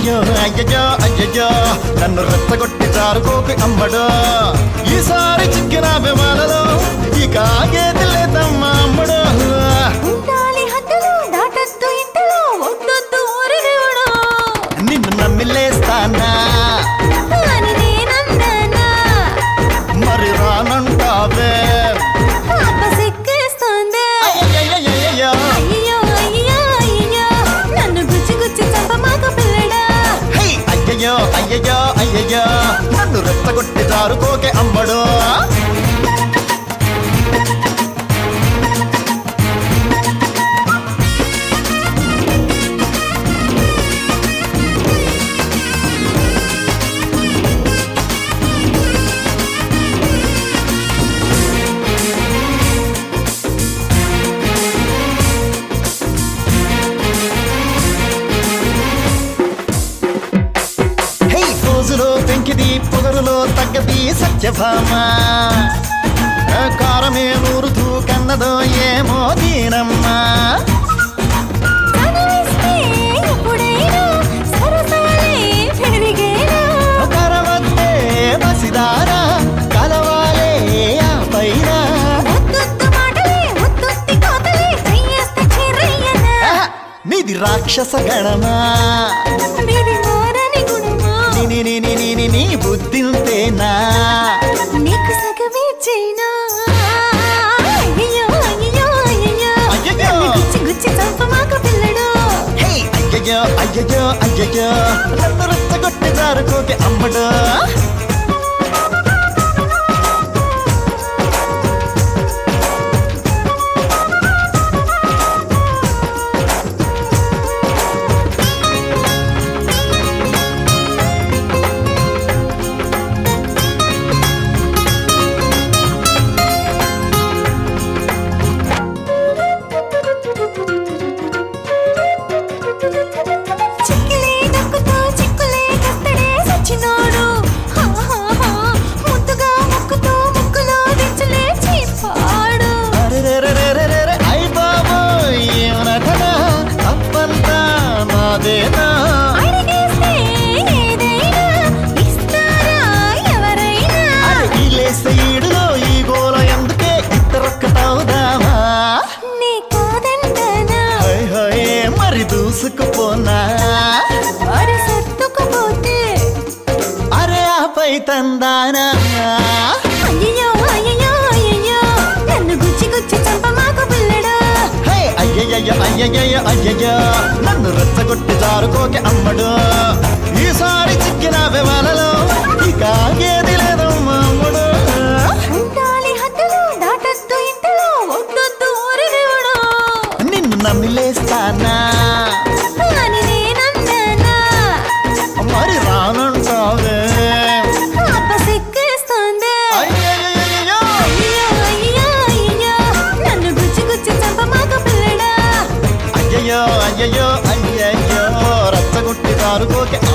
అయ్యయ్యో అయ్యయ్యో అయ్యయ్యో నన్ను రెచ్చగొట్టి జారుకోకి అమ్మడు ఈసారి చిక్కిన విమానలో ఇక ఆగేది లేదమ్మా అమ్మడు ఉండాలి హద్దులు దాటద్దు ఇంతలో వద్దొద్దు ఊరి దేవుడు నిన్ను నమ్మిలేస్తానా అని నేనన్నానా మరి రానంటావే అప్పసిక్కేస్తోంది అయ్యయ్యయ్యయ్యయ్యో. అయ్యో అయ్యో అయ్యో నన్ను గుచ్చి గుచ్చి చంపమాక పిల్లడా హై! అయ్యయ్యో అయ్యయ్యో అయ్యయ్యో నన్ను రెచ్చగొట్టి జారుకోకే అమ్మడు హే రోజులో పెంకిది పొగరులో తగ్గది సత్యభామ ఆ కారమే నూరుతూ కన్నదో ఏమో దీనమ్మా కనిపిస్తే ఎప్పుడైనా సరసాలే పెరిగేనా కరవద్దే బసిదారా కలవాలే ఆ పైన ముద్దొద్దు మాటలే ముద్దొత్తి కోతలే చెయ్యేస్తే చిరయ్యనా ఆహా! నీది రాక్షస గణమా మీది మోరని గుణమా నీ నీ నీ నీ నీ నీ బుద్ధింతేనా నీకు సగమే చైనా అయ్యో అయ్యో అయ్యో అయ్యయ్యో. నన్ను గుచ్చి గుచ్చి చంపమాక పిల్లడు హే అయ్యయ్యో అయ్యయ్యో అయ్యయ్యో నన్ను రెచ్చగొట్టి జారుకోకే అమ్మడు చిక్కిలే నక్కుతో చిక్కులే కత్తడే సచ్చినోడు హా, హా, హా. ముద్దుగా ముక్కుతో ముక్కులో దించులే చీపాడు అరెరెరెరెరెరె, అయ్ బాబోయ్, ఏం నటన, తప్పంతా నాదేనా? అడిగేస్తే ఏదైనా ఇస్తారా ఎవరైనా అరే, ఈ లేసే ఈడులో ఈ గోల ఎందుకే ఇద్దరొక్కటవుదామా? నీ కాదంటనా హై హై, మరి దూసుకుపోనా మరి సర్దుకుపోతే అరే ఆపై తందానా అయ్యో అయ్యో అయ్యో నన్ను గుచ్చి గుచ్చి చంపమాకు పిల్లడా హే అయ్యయ్యో అయ్యయ్యో అయ్యయ్యో నన్ను రెచ్చగొట్టి జారుకోకే అమ్మడు ఈసారి చిక్కిన విమానలో ఇక ఆగేది లేదమ్మా అమ్మడు ఉండాలి హద్దులు దాటద్దు ఇంతలో వద్దొద్దు ఊరి దేవుడు నిన్ను నమ్మిలేస్తానా అని నేనన్నానా మరి రానంటావే అప్పసిక్కేస్తోంది అయ్యయ్యయ్యయ్యో. అయ్యో అయ్యో అయ్యో నన్ను గుచ్చి గుచ్చి చంపమాక పిల్లడా అయ్యయ్యో అయ్యయ్యో అయ్యయ్యో రచ్చగొట్టి జారుకోకే